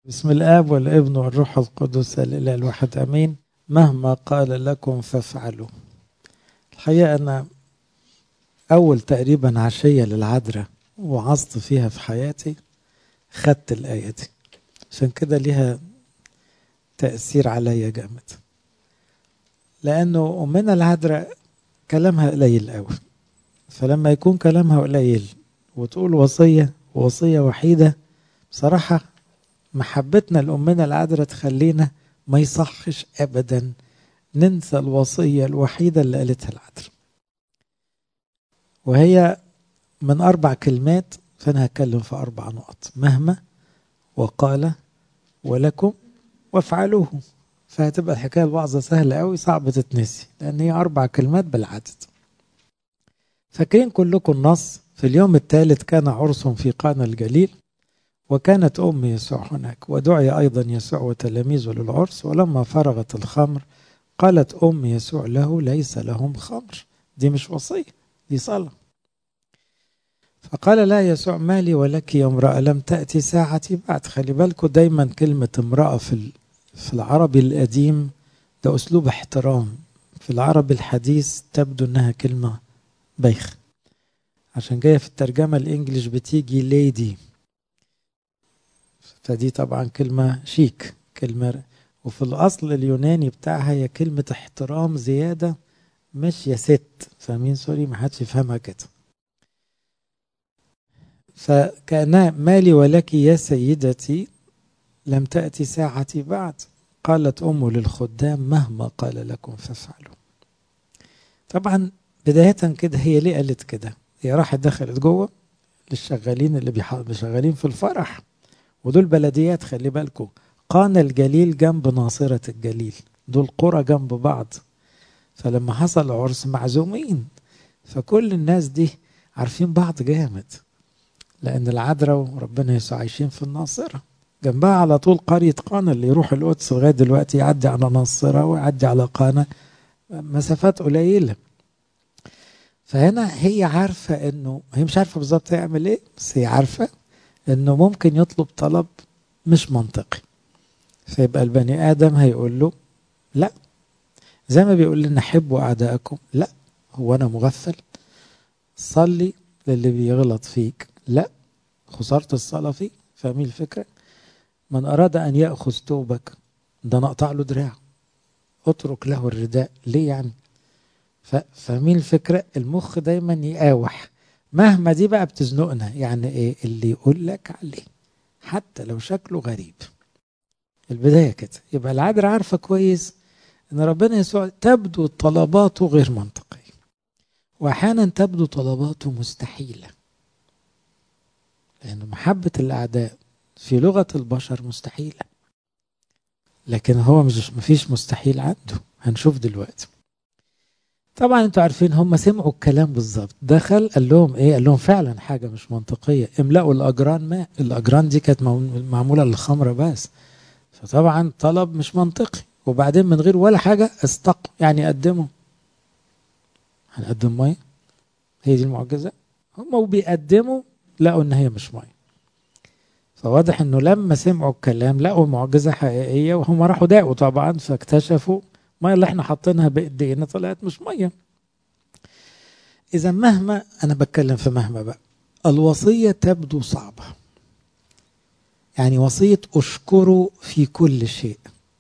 بسم الآب والابن والروح القدس الإله الواحد أمين مهما قال لكم فافعلوا الحقيقة أنا أول تقريبا عشية للعذراء وعظت فيها في حياتي خدت الآية دي عشان كده ليها تأثير عليا جامد لأنه أمنا العذراء كلامها قليل قوي فلما يكون كلامها قليل وتقول وصية وصية وحيدة بصراحة محبتنا لأمنا العذراء تخلينا ما يصحش أبدا ننسى الوصية الوحيدة اللي قالتها العذراء وهي من أربع كلمات فأنا هتكلم في أربع نقط مهما وقال ولكم وافعلوه فهتبقى الحكاية الوعظة سهلة قوي صعبة تتنسي لأن هي أربع كلمات بالعدد فاكرين كلكم النص في اليوم الثالث كان عرس في قانا الجليل وكانت أم يسوع هناك ودعي أيضا يسوع وتلاميذه للعرس ولما فرغت الخمر قالت أم يسوع له ليس لهم خمر دي مش وصية دي صلاة فقال لا يسوع مالي ولك يا امرأة لم تأتي ساعتي بعد خلي بالكم دايما كلمة امرأة في في العربي القديم ده أسلوب احترام في العربي الحديث تبدو إنها كلمة بايخة عشان جاية في الترجمة الإنجليش بتيجي ليدي فدي طبعا كلمة شيك كلمة وفي الأصل اليوناني بتاعها هي كلمة احترام زيادة مش يا ست فاهمين سوري ما حدش يفهمها كده فكأنها مالي ولك يا سيدتي لم تأتي ساعتي بعد قالت أم للخدام مهما قال لكم فافعلوا طبعا بداية كده هي ليه قالت كده هي راحت دخلت جوه للشغالين اللي شغالين في الفرح ودول بلديات خلي بالكم قانا الجليل جنب ناصرة الجليل دول قرى جنب بعض فلما حصل عرس معزومين فكل الناس دي عارفين بعض جامد لأن العذراء وربنا يسوع عايشين في الناصرة جنبها على طول قرية قانا اللي يروح القدس لغاية دلوقتي يعدي على ناصرة ويعدي على قانا مسافات قليلة فهنا هي عارفة انه هي مش عارفة بالظبط هيعمل ايه بس هي عارفة انه ممكن يطلب طلب مش منطقي فيبقى البني ادم هيقول له لا زي ما بيقول لنا حبوا اعدائكم لا هو انا مغفل صلي للي بيغلط فيك لا خسارة الصلاة فيه فاهمين الفكرة من أراد أن يأخذ توبك ده نقطع له دراعه اترك له الرداء ليه يعني فاهمين الفكرة المخ دايما يقاوح مهما دي بقى بتزنقنا يعني ايه اللي يقول لك عليه حتى لو شكله غريب البداية كده يبقى العذراء عارفة كويس ان ربنا يسوع تبدو طلباته غير منطقية واحيانا تبدو طلباته مستحيلة لأن محبة الأعداء في لغة البشر مستحيلة لكن هو مش مفيش مستحيل عنده هنشوف دلوقتي طبعا انتوا عارفين هم سمعوا الكلام بالظبط دخل قال لهم ايه قال لهم فعلا حاجه مش منطقيه املأوا الاجران ماء الاجران دي كانت معموله للخمره بس فطبعا طلب مش منطقي وبعدين من غير ولا حاجه استقوا يعني قدموا هنقدم ميه هي دي المعجزه هم وبيقدموا لقوا ان هي مش ميه فواضح انه لما سمعوا الكلام لقوا معجزه حقيقيه وهم راحوا داقوا طبعا فاكتشفوا الميه اللي احنا حاطينها بايدينا طلعت مش ميه اذا مهما انا بتكلم في مهما بقى الوصيه تبدو صعبه يعني وصيه اشكره في كل شيء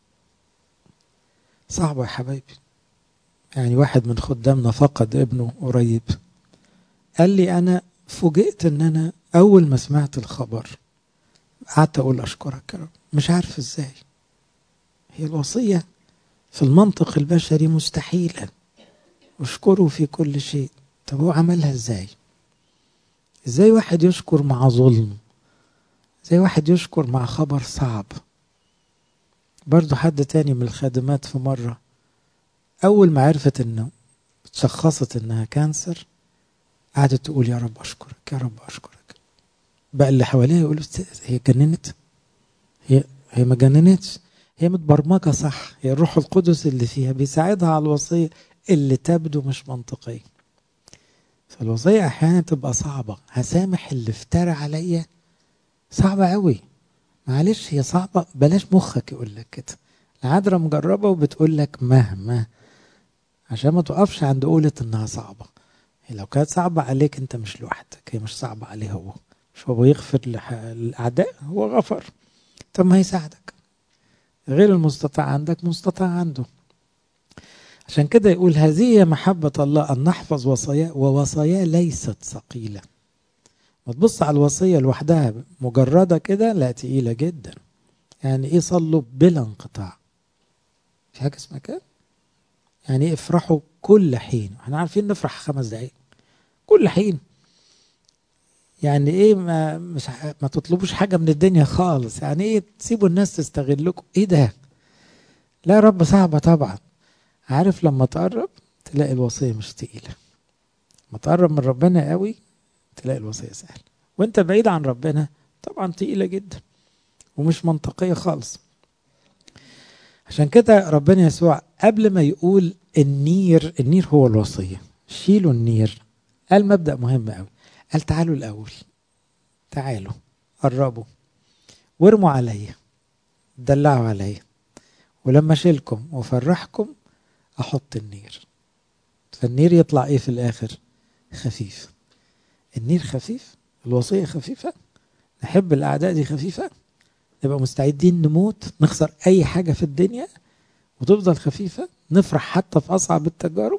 صعبه يا حبايبي يعني واحد من خدامنا فقد ابنه قريب قال لي انا فوجئت ان انا اول ما سمعت الخبر قعدت اقول اشكرك يا رب مش عارف ازاي هي الوصيه في المنطق البشري مستحيلة اشكره في كل شيء طب هو عملها ازاي ازاي واحد يشكر مع ظلم ازاي واحد يشكر مع خبر صعب برضو حد تاني من الخادمات في مرة أول ما عرفت إنه اتشخصت إنها كانسر قعدت تقول يا رب أشكرك يا رب أشكرك بقى اللي حواليها يقولوا هي جننت هي هي ما جننتش هي متبرمجه صح هي الروح القدس اللي فيها بيساعدها على الوصيه اللي تبدو مش منطقيه فالوصيه احيانا تبقى صعبه هسامح اللي افترى عليا صعبه قوي معلش هي صعبة بلاش مخك يقول لك كده العذراء مجربة وبتقول لك مهما عشان ما تقفش عند قولة انها صعبة هي لو كانت صعبة عليك انت مش لوحدك هي مش صعبة عليه هو مش هو يغفر للأعداء هو غفر طب ما هيساعدك غير المستطاع عندك مستطاع عنده عشان كده يقول هذه هي محبة الله أن نحفظ وصاياه ووصاياه ليست ثقيلة ما تبص على الوصية لوحدها مجردة كده لا تقيلة جدا يعني ايه صلوا بلا انقطاع في حاجة اسمها كده يعني افرحوا كل حين احنا عارفين نفرح خمس دقايق كل حين يعني ايه ما مش ما تطلبوش حاجه من الدنيا خالص يعني ايه تسيبوا الناس تستغلكم ايه ده لا رب صعبه طبعا عارف لما تقرب تلاقي الوصيه مش تقيله ما تقرب من ربنا قوي تلاقي الوصيه سهله وانت بعيد عن ربنا طبعا تقيله جدا ومش منطقيه خالص عشان كده ربنا يسوع قبل ما يقول النير النير هو الوصيه شيلوا النير قال مبدا مهم قوي قال تعالوا الأول تعالوا قربوا وارموا عليا دلعوا عليا ولما اشيلكم وافرحكم احط النير فالنير يطلع ايه في الاخر خفيف النير خفيف الوصيه خفيفه نحب الاعداء دي خفيفه نبقى مستعدين نموت نخسر اي حاجه في الدنيا وتفضل خفيفه نفرح حتى في اصعب التجارب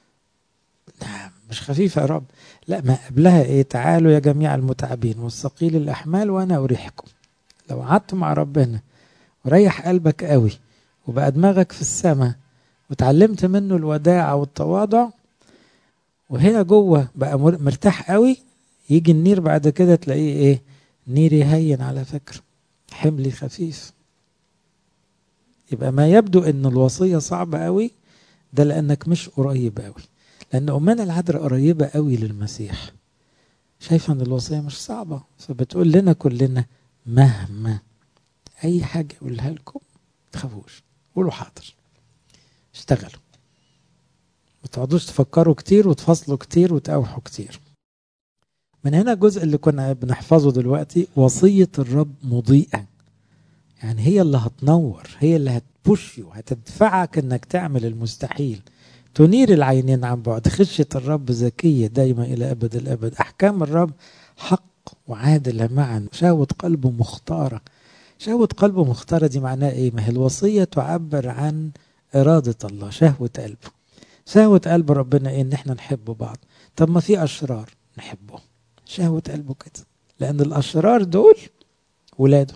نعم مش خفيفة يا رب لا ما قبلها ايه تعالوا يا جميع المتعبين والثقيل الأحمال وأنا أريحكم لو قعدت مع ربنا وريح قلبك قوي وبقى دماغك في السماء وتعلمت منه الوداع والتواضع وهنا جوه بقى مرتاح قوي يجي النير بعد كده تلاقيه ايه نير يهين على فكرة حملي خفيف يبقى ما يبدو ان الوصية صعبة قوي ده لانك مش قريب قوي لأن أمنا العذراء قريبة قوي للمسيح شايفة أن الوصية مش صعبة فبتقول لنا كلنا مهما أي حاجة أقولها لكم تخافوش قولوا حاضر اشتغلوا ما تقعدوش تفكروا كتير وتفصلوا كتير وتقاوحوا كتير من هنا الجزء اللي كنا بنحفظه دلوقتي وصية الرب مضيئة يعني هي اللي هتنور هي اللي هتبوش وهتدفعك انك تعمل المستحيل تنير العينين عن بعد خشية الرب ذكية دايما إلى أبد الأبد أحكام الرب حق وعادلة معا شهوة قلبه مختارة شهوة قلبه مختارة دي معناها إيه ما هي الوصية تعبر عن إرادة الله شهوة قلبه شهوة قلب ربنا إيه إن إحنا نحب بعض طب ما في أشرار نحبه شهوة قلبه كده لأن الأشرار دول ولاده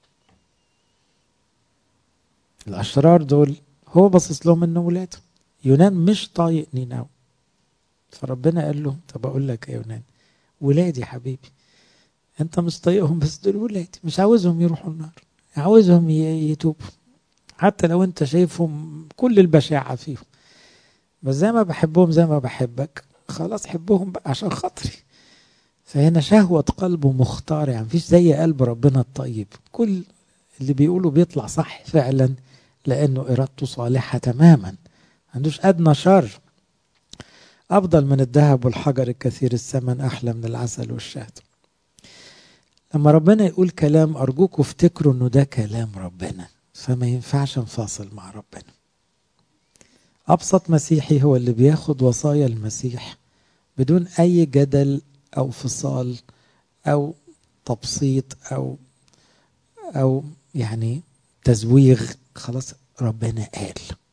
الأشرار دول هو باصص لهم إنه ولاده يونان مش طايق نينو فربنا قال له طب اقول لك يا يونان ولادي حبيبي انت مش طايقهم بس دول ولادي مش عاوزهم يروحوا النار عاوزهم يتوبوا حتى لو انت شايفهم كل البشاعة فيهم بس زي ما بحبهم زي ما بحبك خلاص حبهم بقى عشان خاطري فهنا شهوة قلبه مختار يعني مفيش زي قلب ربنا الطيب كل اللي بيقوله بيطلع صح فعلا لأنه إرادته صالحة تماما عندوش أدنى شر أفضل من الذهب والحجر الكثير الثمن أحلى من العسل والشهد لما ربنا يقول كلام أرجوكوا افتكروا إنه ده كلام ربنا فما ينفعش نفاصل مع ربنا أبسط مسيحي هو اللي بياخد وصايا المسيح بدون أي جدل أو فصال أو تبسيط أو أو يعني تزويغ خلاص ربنا قال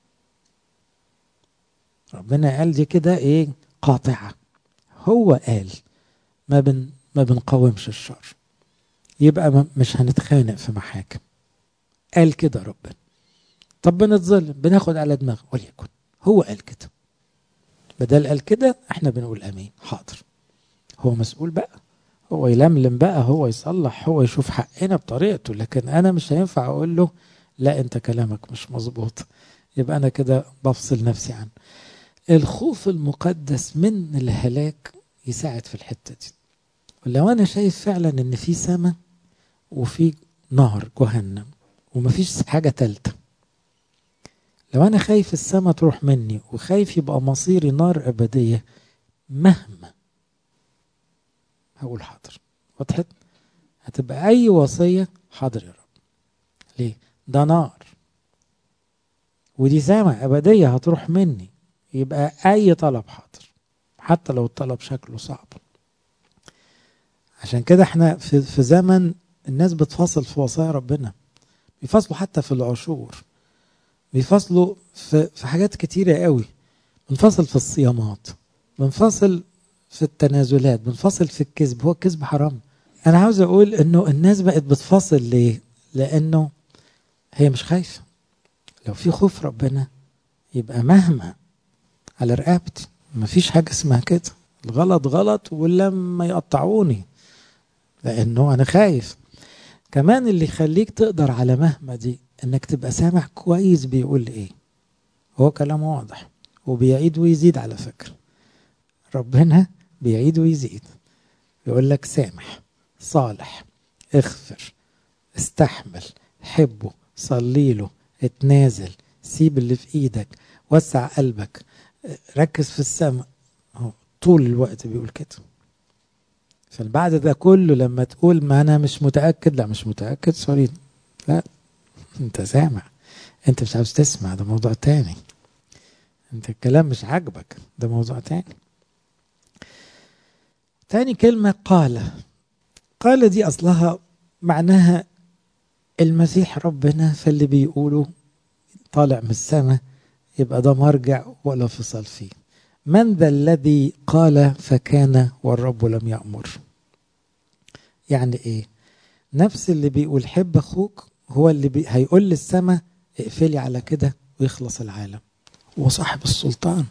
ربنا قال دي كده ايه قاطعة هو قال ما بن ما بنقاومش الشر يبقى مش هنتخانق في محاكم قال كده ربنا طب بنتظلم بناخد على دماغ وليكن هو قال كده بدل قال كده احنا بنقول امين حاضر هو مسؤول بقى هو يلملم بقى هو يصلح هو يشوف حقنا بطريقته لكن انا مش هينفع اقول له لا انت كلامك مش مظبوط يبقى انا كده بفصل نفسي عنه الخوف المقدس من الهلاك يساعد في الحته دي ولو انا شايف فعلا ان في سماء وفي نهر جهنم ومفيش حاجه تالته لو انا خايف السماء تروح مني وخايف يبقى مصيري نار ابديه مهما هقول حاضر وضحت هتبقى اي وصيه حاضر يا رب ليه ده نار ودي سامع أبدية هتروح مني يبقى أي طلب حاضر حتى لو الطلب شكله صعب عشان كده احنا في, في زمن الناس بتفاصل في وصايا ربنا بيفاصلوا حتى في العشور بيفاصلوا في, في حاجات كتيرة قوي بنفصل في الصيامات بنفصل في التنازلات بنفصل في الكذب هو الكذب حرام انا عاوز اقول انه الناس بقت بتفاصل ليه لانه هي مش خايفه لو في خوف ربنا يبقى مهما على رقبتي مفيش حاجه اسمها كده الغلط غلط ولما يقطعوني لانه انا خايف كمان اللي يخليك تقدر على مهما دي انك تبقى سامع كويس بيقول ايه هو كلامه واضح وبيعيد ويزيد على فكره ربنا بيعيد ويزيد يقول لك سامح صالح اغفر استحمل حبه صلي له اتنازل سيب اللي في ايدك وسع قلبك ركز في السماء طول الوقت بيقول كده فالبعد ده كله لما تقول ما انا مش متاكد لا مش متاكد سوري لا انت سامع انت مش عاوز تسمع ده موضوع تاني انت الكلام مش عاجبك ده موضوع تاني تاني كلمة قال قال دي أصلها معناها المسيح ربنا فاللي بيقوله طالع من السماء يبقى ده مرجع ولا فصل فيه من ذا الذي قال فكان والرب لم يأمر يعني ايه نفس اللي بيقول حب اخوك هو اللي بي هيقول للسماء اقفلي على كده ويخلص العالم هو صاحب السلطان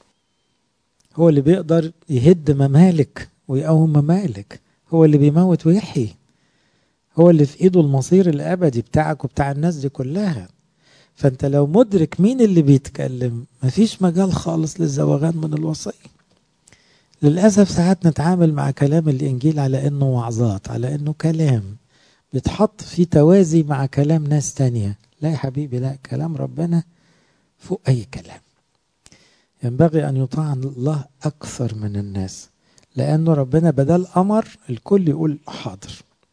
هو اللي بيقدر يهد ممالك ويقوم ممالك هو اللي بيموت ويحيي هو اللي في ايده المصير الابدي بتاعك وبتاع الناس دي كلها فانت لو مدرك مين اللي بيتكلم مفيش مجال خالص للزواغان من الوصية للأسف ساعات نتعامل مع كلام الإنجيل على إنه وعظات على إنه كلام بيتحط في توازي مع كلام ناس تانية لا يا حبيبي لا كلام ربنا فوق أي كلام ينبغي أن يطاع الله أكثر من الناس لأنه ربنا بدل أمر الكل يقول حاضر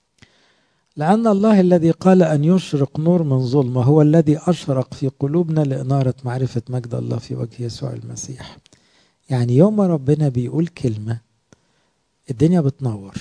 لأن الله الذي قال أن يشرق نور من ظلمة هو الذي أشرق في قلوبنا لإنارة معرفة مجد الله في وجه يسوع المسيح يعني يوم ما ربنا بيقول كلمة الدنيا بتنور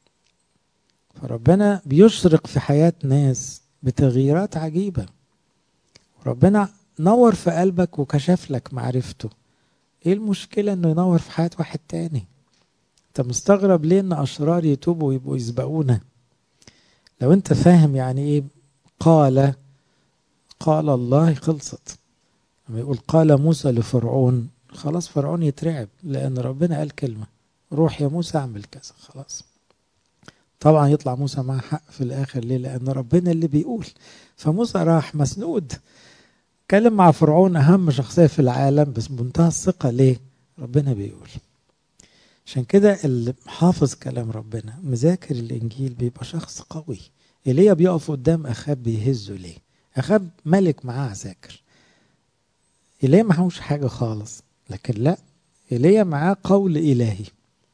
فربنا بيشرق في حياة ناس بتغييرات عجيبة ربنا نور في قلبك وكشف لك معرفته ايه المشكلة انه ينور في حياة واحد تاني انت مستغرب ليه ان اشرار يتوبوا ويبقوا يسبقونا لو انت فاهم يعني ايه قال قال الله خلصت لما يقول قال موسى لفرعون خلاص فرعون يترعب لان ربنا قال كلمة روح يا موسى اعمل كذا خلاص طبعا يطلع موسى مع حق في الاخر ليه لان ربنا اللي بيقول فموسى راح مسنود اتكلم مع فرعون اهم شخصيه في العالم بس بمنتهى الثقه ليه ربنا بيقول عشان كده اللي حافظ كلام ربنا مذاكر الانجيل بيبقى شخص قوي ايليا بيقف قدام اخاب بيهزه ليه اخاب ملك معاه عساكر ايليا معهوش حاجه خالص لكن لا ايليا معاه قول الهي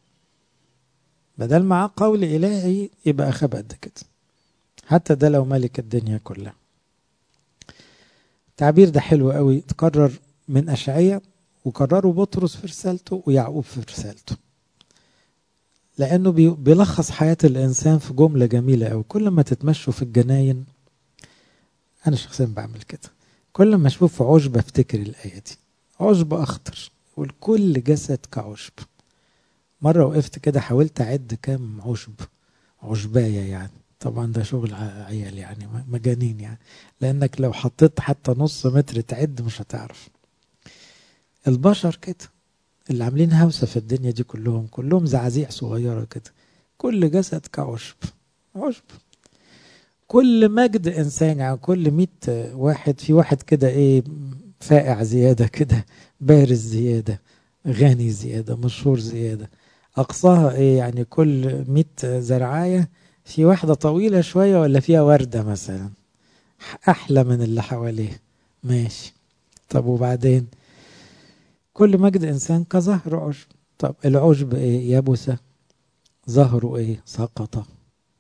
بدل معاه قول الهي يبقى اخاب قد كده حتى ده لو ملك الدنيا كلها التعبير ده حلو قوي تكرر من أشعية وكرره بطرس في رسالته ويعقوب في رسالته لأنه بيلخص حياة الإنسان في جملة جميلة أوي كل ما تتمشوا في الجناين أنا شخصيا بعمل كده كل ما أشوف عشبة أفتكر الآية دي عشبة أخطر يقول كل جسد كعشب مرة وقفت كده حاولت أعد كام عشب عشباية يعني طبعا ده شغل عيال يعني مجانين يعني لانك لو حطيت حتى نص متر تعد مش هتعرف البشر كده اللي عاملين هوسه في الدنيا دي كلهم كلهم زعازيع صغيره كده كل جسد كعشب عشب كل مجد انسان يعني كل مئة واحد في واحد كده ايه فائع زياده كده بارز زياده غني زياده مشهور زياده اقصاها ايه يعني كل مئة زرعايه في واحدة طويلة شوية ولا فيها وردة مثلا أحلى من اللي حواليه ماشي طب وبعدين كل مجد إنسان كظهر عشب طب العشب إيه يبس ظهره إيه سقط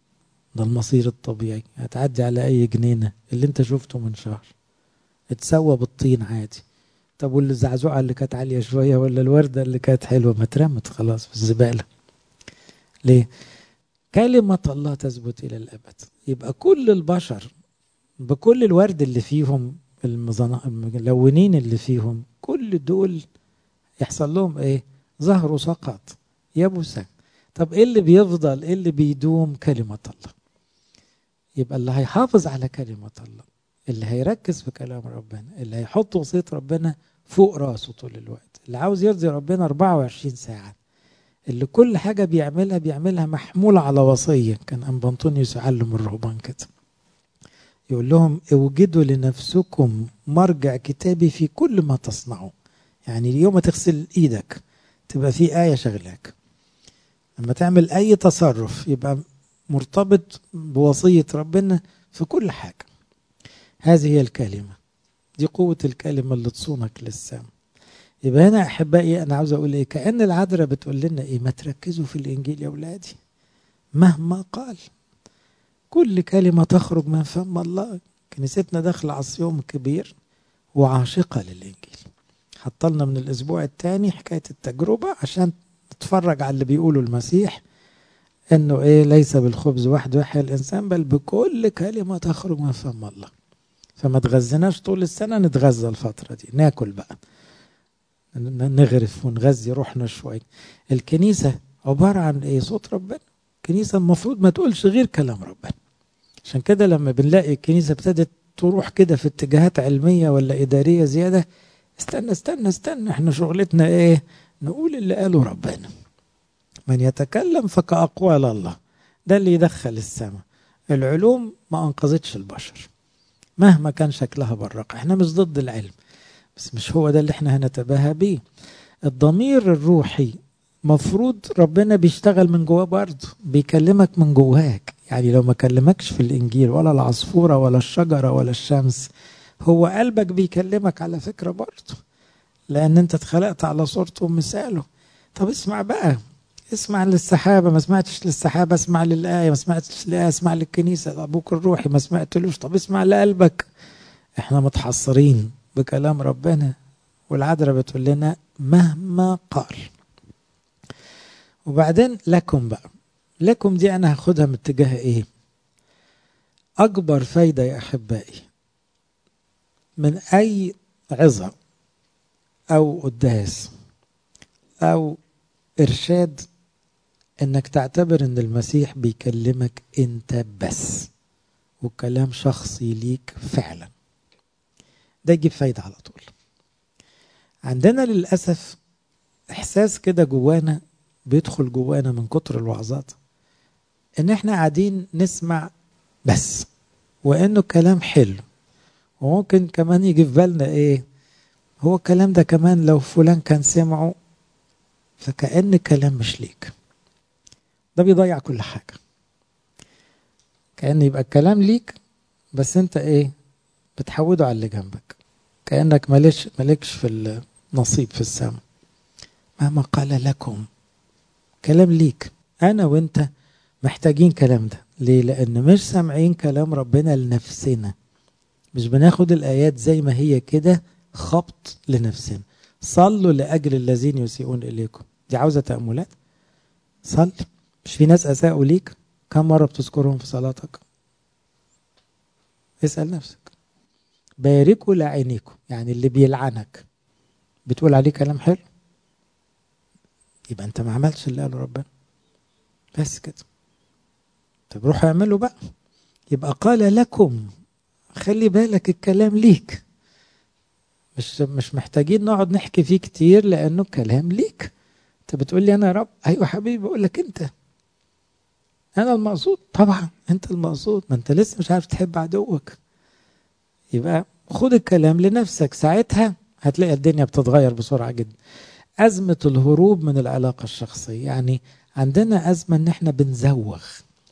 ده المصير الطبيعي هتعدي على اي جنينة اللي انت شفته من شهر اتسوى بالطين عادي طب والزعزوعة اللي كانت عالية شوية ولا الوردة اللي كانت حلوة ما اترمت خلاص في الزبالة ليه كلمة الله تثبت إلى الأبد يبقى كل البشر بكل الورد اللي فيهم الملونين اللي فيهم كل دول يحصل لهم ايه ظهروا سقط يبوسا طب ايه اللي بيفضل ايه اللي بيدوم كلمة الله يبقى اللي هيحافظ على كلمة الله اللي هيركز في كلام ربنا اللي هيحط وصية ربنا فوق راسه طول الوقت اللي عاوز يرضي ربنا 24 ساعة اللي كل حاجة بيعملها بيعملها محمولة على وصية كان أنبنطونيوس يعلم الرهبان كده يقول لهم اوجدوا لنفسكم مرجع كتابي في كل ما تصنعوا يعني اليوم ما تغسل ايدك تبقى في آية شغلاك لما تعمل أي تصرف يبقى مرتبط بوصية ربنا في كل حاجة هذه هي الكلمة دي قوة الكلمة اللي تصونك للسام يبقى هنا أحبائي أنا عاوز أقول إيه كأن العذراء بتقول لنا إيه ما تركزوا في الإنجيل يا أولادي مهما قال كل كلمة تخرج من فم الله كنيستنا داخلة على الصيام كبير وعاشقة للإنجيل حطلنا من الأسبوع الثاني حكاية التجربة عشان نتفرج على اللي بيقوله المسيح إنه إيه ليس بالخبز وحده يحيى الإنسان بل بكل كلمة تخرج من فم الله فما تغذناش طول السنة نتغذى الفترة دي ناكل بقى نغرف ونغذي روحنا شوية الكنيسة عبارة عن إيه صوت ربنا الكنيسة المفروض ما تقولش غير كلام ربنا عشان كده لما بنلاقي الكنيسة ابتدت تروح كده في اتجاهات علمية ولا إدارية زيادة استنى استنى استنى احنا شغلتنا ايه نقول اللي قاله ربنا من يتكلم فكأقوال الله ده اللي يدخل السماء العلوم ما أنقذتش البشر مهما كان شكلها برق احنا مش ضد العلم بس مش هو ده اللي احنا هنتباهى بيه الضمير الروحي مفروض ربنا بيشتغل من جواه برضه بيكلمك من جواك يعني لو ما كلمكش في الانجيل ولا العصفوره ولا الشجره ولا الشمس هو قلبك بيكلمك على فكره برضه لان انت اتخلقت على صورته ومثاله طب اسمع بقى اسمع للسحابة ما سمعتش للسحابة اسمع للآية ما سمعتش للآية اسمع للكنيسة أبوك الروحي ما سمعتلوش طب اسمع لقلبك احنا متحصرين بكلام ربنا والعذراء بتقول لنا مهما قال وبعدين لكم بقى لكم دي انا هاخدها من اتجاه ايه اكبر فايده يا احبائي من اي عظه او قداس او ارشاد انك تعتبر ان المسيح بيكلمك انت بس وكلام شخصي ليك فعلا ده يجيب فايده على طول عندنا للاسف احساس كده جوانا بيدخل جوانا من كتر الوعظات ان احنا قاعدين نسمع بس وانه كلام حلو وممكن كمان يجي في بالنا ايه هو الكلام ده كمان لو فلان كان سمعه فكأن الكلام مش ليك ده بيضيع كل حاجة كأن يبقى الكلام ليك بس انت ايه بتحوده على اللي جنبك كأنك مالكش مالكش في النصيب في السماء مهما قال لكم كلام ليك انا وانت محتاجين كلام ده ليه لان مش سامعين كلام ربنا لنفسنا مش بناخد الايات زي ما هي كده خبط لنفسنا صلوا لاجل الذين يسيئون اليكم دي عاوزه تاملات صل مش في ناس اساءوا ليك كم مره بتذكرهم في صلاتك اسال نفسك باركوا لعينيكم يعني اللي بيلعنك بتقول عليه كلام حلو يبقى انت ما عملتش اللي قاله ربنا بس كده طب روحوا اعملوا بقى يبقى قال لكم خلي بالك الكلام ليك مش مش محتاجين نقعد نحكي فيه كتير لانه كلام ليك انت بتقول لي انا يا رب ايوه حبيبي بقول لك انت انا المقصود طبعا انت المقصود ما انت لسه مش عارف تحب عدوك يبقى خد الكلام لنفسك ساعتها هتلاقي الدنيا بتتغير بسرعه جدا أزمة الهروب من العلاقة الشخصية يعني عندنا أزمة إن إحنا بنزوغ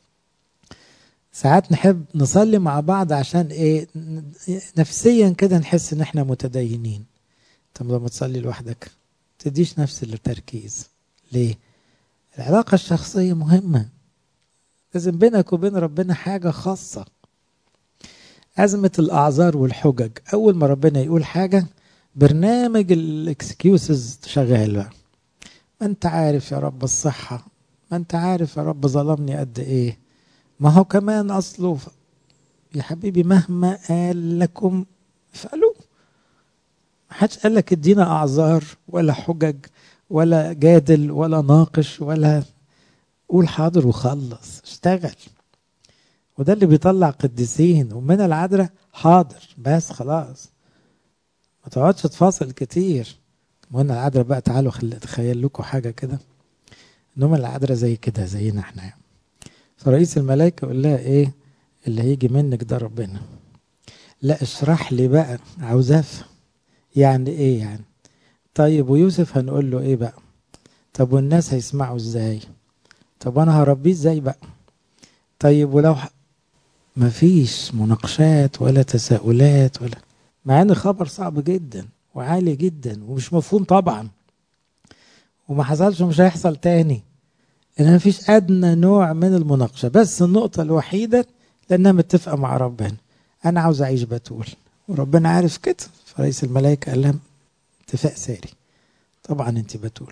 ساعات نحب نصلي مع بعض عشان إيه نفسيا كده نحس إن إحنا متدينين طب لما تصلي لوحدك تديش نفس التركيز ليه العلاقة الشخصية مهمة لازم بينك وبين ربنا حاجة خاصة أزمة الأعذار والحجج أول ما ربنا يقول حاجة برنامج الاكسكيوزز شغال بقى ما انت عارف يا رب الصحة ما انت عارف يا رب ظلمني قد ايه ما هو كمان اصله يا حبيبي مهما قال لكم افعلوا ما حدش قال لك ادينا اعذار ولا حجج ولا جادل ولا ناقش ولا قول حاضر وخلص اشتغل وده اللي بيطلع قديسين ومن العذراء حاضر بس خلاص ما تقعدش تفاصل كتير وهنا العذراء بقى تعالوا خل... تخيل لكم حاجة كده انهم العذراء زي كده زينا احنا يعني. فرئيس الملائكة يقول لها ايه اللي هيجي منك ده ربنا لا اشرح لي بقى عاوز افهم يعني ايه يعني طيب ويوسف هنقول له ايه بقى طب والناس هيسمعوا ازاي طب انا هربيه ازاي بقى طيب ولو ح... مفيش مناقشات ولا تساؤلات ولا مع ان خبر صعب جدا وعالي جدا ومش مفهوم طبعا وما حصلش ومش هيحصل تاني ان مفيش ادنى نوع من المناقشه بس النقطه الوحيده لانها متفقه مع ربنا انا عاوز اعيش بتول وربنا عارف كده فرئيس الملائكه قال لها اتفاق ساري طبعا انت بتول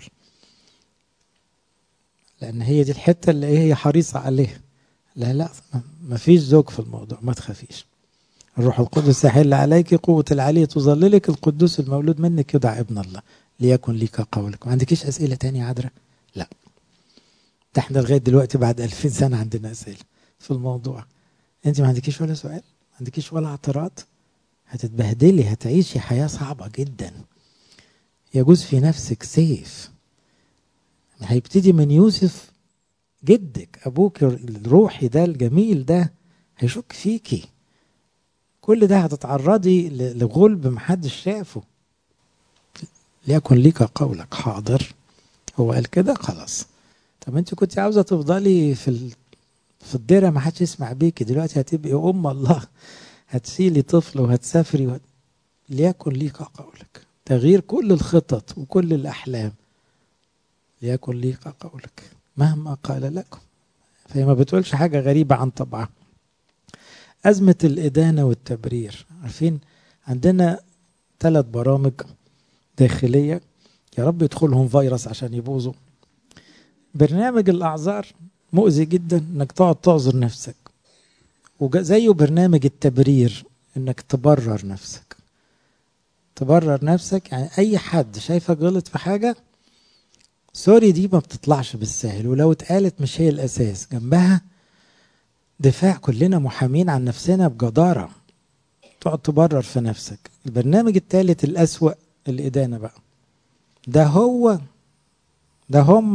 لان هي دي الحته اللي هي حريصه عليها لا لا مفيش زوج في الموضوع ما تخافيش الروح القدس يحل عليك قوة العلي تظللك القدوس المولود منك يدعى ابن الله ليكن ليك قولك ما عندكيش أسئلة تانية عذرة لا ده احنا لغاية دلوقتي بعد ألفين سنة عندنا أسئلة في الموضوع انت ما عندكيش ولا سؤال ما عندكيش ولا اعتراض هتتبهدلي هتعيشي حياة صعبة جدا يجوز في نفسك سيف هيبتدي من يوسف جدك أبوك الروحي ده الجميل ده هيشك فيكي كل ده هتتعرضي لغلب محدش شافه ليكن ليك قولك حاضر هو قال كده خلاص طب انت كنت عاوزه تفضلي في ال... في الديره ما حدش يسمع بيكي دلوقتي هتبقي ام الله هتشيلي طفل وهتسافري و... ليكن ليك قولك تغيير كل الخطط وكل الاحلام ليكن ليك قولك مهما قال لكم فهي ما بتقولش حاجه غريبه عن طبعها أزمة الإدانة والتبرير عارفين عندنا ثلاث برامج داخلية يا رب يدخلهم فيروس عشان يبوظوا برنامج الأعذار مؤذي جدا انك تقعد تعذر نفسك وزيه برنامج التبرير انك تبرر نفسك تبرر نفسك يعني اي حد شايفك غلط في حاجة سوري دي ما بتطلعش بالسهل ولو اتقالت مش هي الاساس جنبها دفاع كلنا محامين عن نفسنا بجدارة تقعد تبرر في نفسك البرنامج الثالث الأسوأ الإدانة بقى ده هو ده هم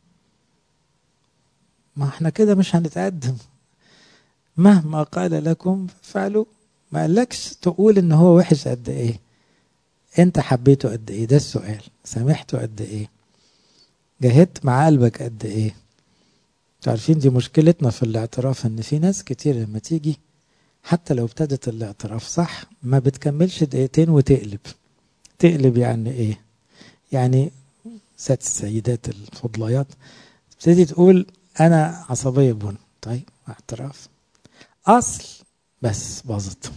ما احنا كده مش هنتقدم مهما قال لكم فعلوا ما قالكش تقول ان هو وحش قد ايه انت حبيته قد ايه ده السؤال سامحته قد ايه جاهدت مع قلبك قد ايه عارفين دي مشكلتنا في الاعتراف ان في ناس كتير لما تيجي حتى لو ابتدت الاعتراف صح ما بتكملش دقيقتين وتقلب تقلب يعني ايه يعني ست السيدات الفضليات تبتدي تقول انا عصبية بن طيب اعتراف اصل بس باظت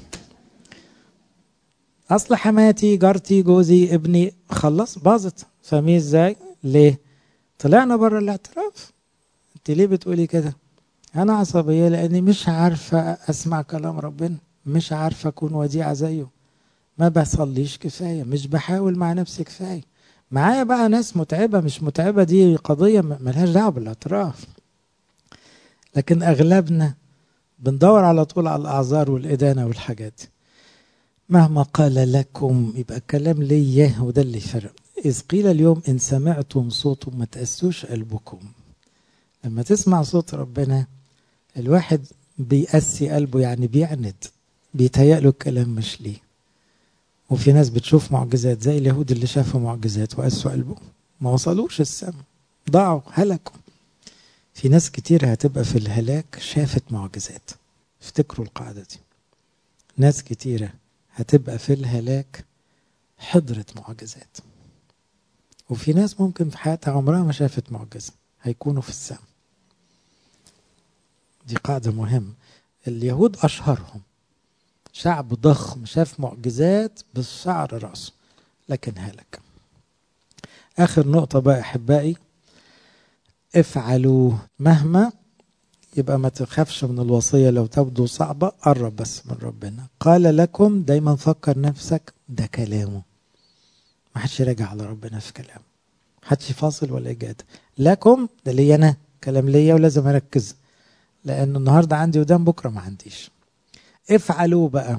اصل حماتي جارتي جوزي ابني خلص باظت فاهمين ازاي ليه طلعنا بره الاعتراف انت ليه بتقولي كده انا عصبيه لاني مش عارفه اسمع كلام ربنا مش عارفه اكون وديعه زيه ما بصليش كفايه مش بحاول مع نفسي كفايه معايا بقى ناس متعبه مش متعبه دي قضيه ملهاش دعوه بالاعتراف لكن اغلبنا بندور على طول على الاعذار والادانه والحاجات دي مهما قال لكم يبقى الكلام ليا وده اللي فرق إذ قيل اليوم إن سمعتم صوته ما تأسوش قلبكم لما تسمع صوت ربنا الواحد بيأسي قلبه يعني بيعند بيتهيأ له الكلام مش ليه وفي ناس بتشوف معجزات زي اليهود اللي شافوا معجزات وقسوا قلبه ما وصلوش السما ضاعوا هلكوا في ناس كتير هتبقى في الهلاك شافت معجزات افتكروا القاعدة دي ناس كتيرة هتبقى في الهلاك حضرت معجزات وفي ناس ممكن في حياتها عمرها ما شافت معجزة هيكونوا في السماء دي قاعدة مهمة اليهود أشهرهم شعب ضخم شاف معجزات بالشعر رأسه لكن هلك آخر نقطة بقى أحبائي افعلوا مهما يبقى ما تخافش من الوصية لو تبدو صعبة قرب بس من ربنا قال لكم دايما فكر نفسك ده كلامه ما حدش يراجع على ربنا في كلامه حدش فاصل ولا إجادة لكم ده ليا أنا كلام ليا ولازم أركز لأن النهاردة عندي ودان بكرة ما عنديش افعلوا بقى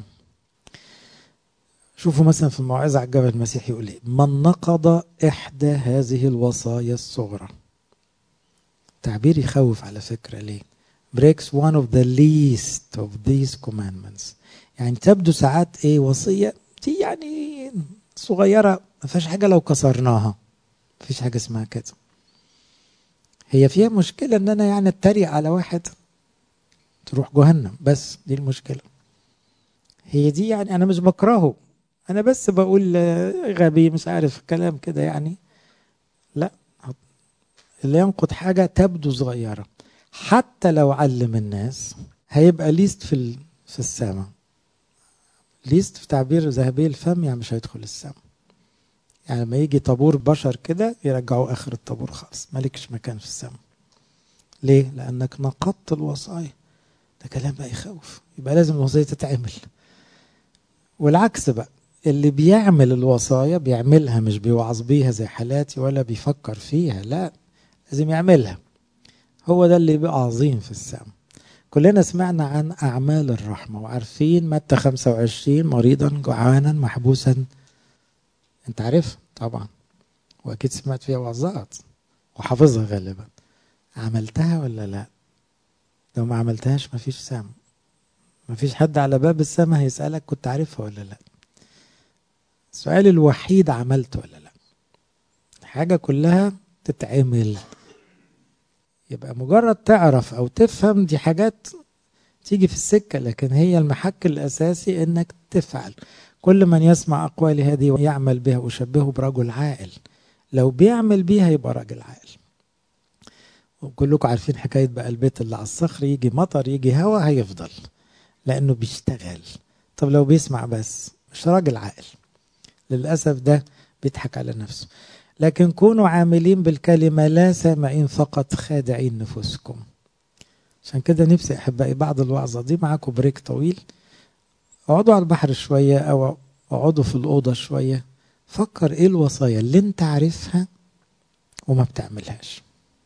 شوفوا مثلا في الموعظة على الجبل المسيح يقول ايه من نقض إحدى هذه الوصايا الصغرى تعبير يخوف على فكرة ليه breaks one of the least of these commandments يعني تبدو ساعات ايه وصية دي يعني صغيرة ما فيهاش حاجة لو كسرناها ما فيش حاجة اسمها كده هي فيها مشكلة ان انا يعني اتريق على واحد تروح جهنم بس دي المشكلة هي دي يعني انا مش بكرهه انا بس بقول غبي مش عارف كلام كده يعني لا اللي ينقض حاجة تبدو صغيرة حتى لو علم الناس هيبقى ليست في في السماء ليست في تعبير ذهبي الفم يعني مش هيدخل السماء يعني لما يجي طابور بشر كده يرجعوا اخر الطابور خالص مالكش مكان في السماء ليه لانك نقضت الوصايا ده كلام بقى يخوف يبقى لازم الوصيه تتعمل والعكس بقى اللي بيعمل الوصايا بيعملها مش بيوعظ بيها زي حالاتي ولا بيفكر فيها لا لازم يعملها هو ده اللي بقى عظيم في السماء كلنا سمعنا عن أعمال الرحمة وعارفين متى 25 مريضا جوعانا محبوسا انت عارف طبعا واكيد سمعت فيها وعظات وحافظها غالبا عملتها ولا لا لو ما عملتهاش مفيش سام مفيش حد على باب السماء هيسألك كنت عارفها ولا لا السؤال الوحيد عملت ولا لا حاجة كلها تتعمل يبقى مجرد تعرف او تفهم دي حاجات تيجي في السكة لكن هي المحك الأساسي إنك تفعل كل من يسمع أقوالي هذه ويعمل بها وشبهه برجل عاقل لو بيعمل بيها يبقى راجل عاقل وكلكم عارفين حكاية بقى البيت اللي على الصخر يجي مطر يجي هوا هيفضل لأنه بيشتغل طب لو بيسمع بس مش راجل عاقل للأسف ده بيضحك على نفسه لكن كونوا عاملين بالكلمة لا سامعين فقط خادعين نفوسكم عشان كده نفسي أحبائي بعد الوعظة دي معاكم بريك طويل اقعدوا على البحر شوية أو اقعدوا في الأوضة شوية فكر إيه الوصايا اللي أنت عارفها وما بتعملهاش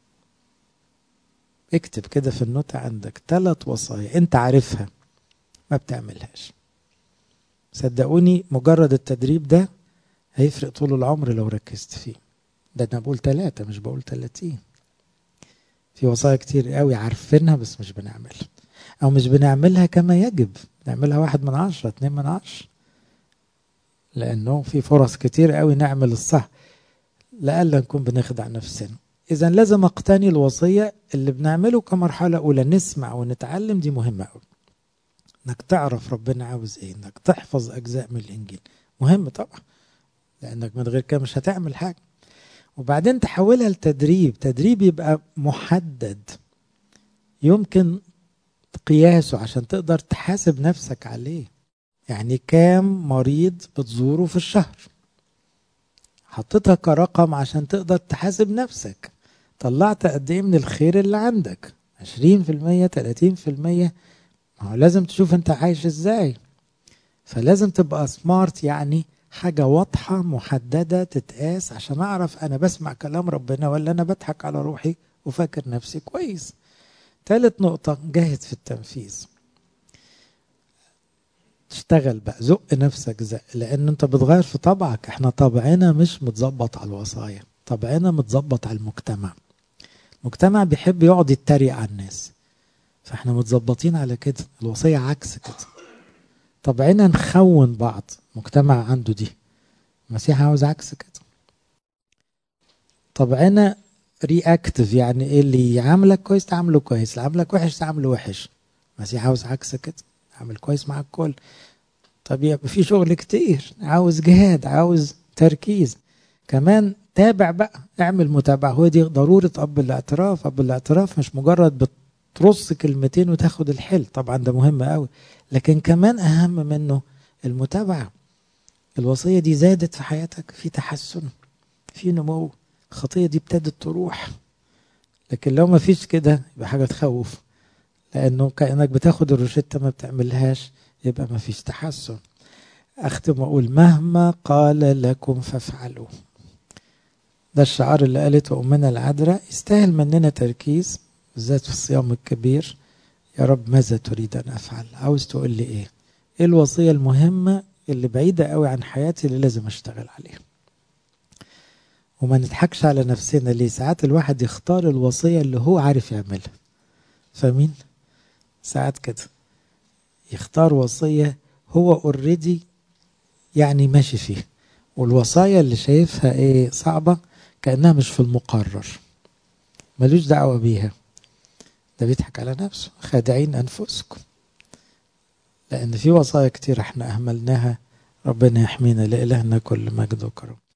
اكتب كده في النوتة عندك ثلاث وصايا أنت عارفها ما بتعملهاش صدقوني مجرد التدريب ده هيفرق طول العمر لو ركزت فيه ده انا بقول ثلاثة مش بقول ثلاثين في وصايا كتير قوي عارفينها بس مش بنعملها او مش بنعملها كما يجب نعملها واحد من عشرة اتنين من عشرة لانه في فرص كتير قوي نعمل الصح لألا نكون بنخدع نفسنا اذا لازم اقتني الوصية اللي بنعمله كمرحلة اولى نسمع ونتعلم دي مهمة قوي انك تعرف ربنا عاوز ايه انك تحفظ اجزاء من الانجيل مهم طبعا لانك من غير كده مش هتعمل حاجه وبعدين تحولها لتدريب تدريب يبقى محدد يمكن قياسه عشان تقدر تحاسب نفسك عليه يعني كام مريض بتزوره في الشهر حطيتها كرقم عشان تقدر تحاسب نفسك طلعت قد ايه من الخير اللي عندك 20% 30% ما هو لازم تشوف انت عايش ازاي فلازم تبقى سمارت يعني حاجة واضحة محددة تتقاس عشان أعرف أنا بسمع كلام ربنا ولا أنا بضحك على روحي وفاكر نفسي كويس ثالث نقطة جاهد في التنفيذ تشتغل بقى زق نفسك زق لأن أنت بتغير في طبعك احنا طبعنا مش متظبط على الوصايا طبعنا متظبط على المجتمع المجتمع بيحب يقعد يتريق على الناس فاحنا متظبطين على كده الوصية عكس كده طبعنا نخون بعض مجتمع عنده دي المسيح عاوز عكس كده طبعنا رياكتيف يعني ايه اللي يعاملك كويس تعامله كويس اللي عاملك وحش تعامله وحش المسيح عاوز عكس كده عامل كويس مع الكل طب يبقى في شغل كتير عاوز جهاد عاوز تركيز كمان تابع بقى اعمل متابعة هو دي ضرورة أب الاعتراف أب الاعتراف مش مجرد ترص كلمتين وتاخد الحل طبعا ده مهم قوي لكن كمان اهم منه المتابعه الوصيه دي زادت في حياتك في تحسن في نمو الخطيه دي ابتدت تروح لكن لو ما فيش كده يبقى حاجه تخوف لانه كانك بتاخد الروشته ما بتعملهاش يبقى ما فيش تحسن اختم واقول مهما قال لكم فافعلوا ده الشعار اللي قالته امنا العذراء يستاهل مننا تركيز بالذات في الصيام الكبير يا رب ماذا تريد ان افعل عاوز تقول لي ايه ايه الوصيه المهمه اللي بعيده قوي عن حياتي اللي لازم اشتغل عليها وما نضحكش على نفسنا ليه ساعات الواحد يختار الوصيه اللي هو عارف يعملها فاهمين ساعات كده يختار وصيه هو اوريدي يعني ماشي فيها والوصايا اللي شايفها ايه صعبه كانها مش في المقرر ملوش دعوه بيها ده بيضحك على نفسه خادعين انفسكم لان في وصايا كتير احنا اهملناها ربنا يحمينا لالهنا كل مجد وكرم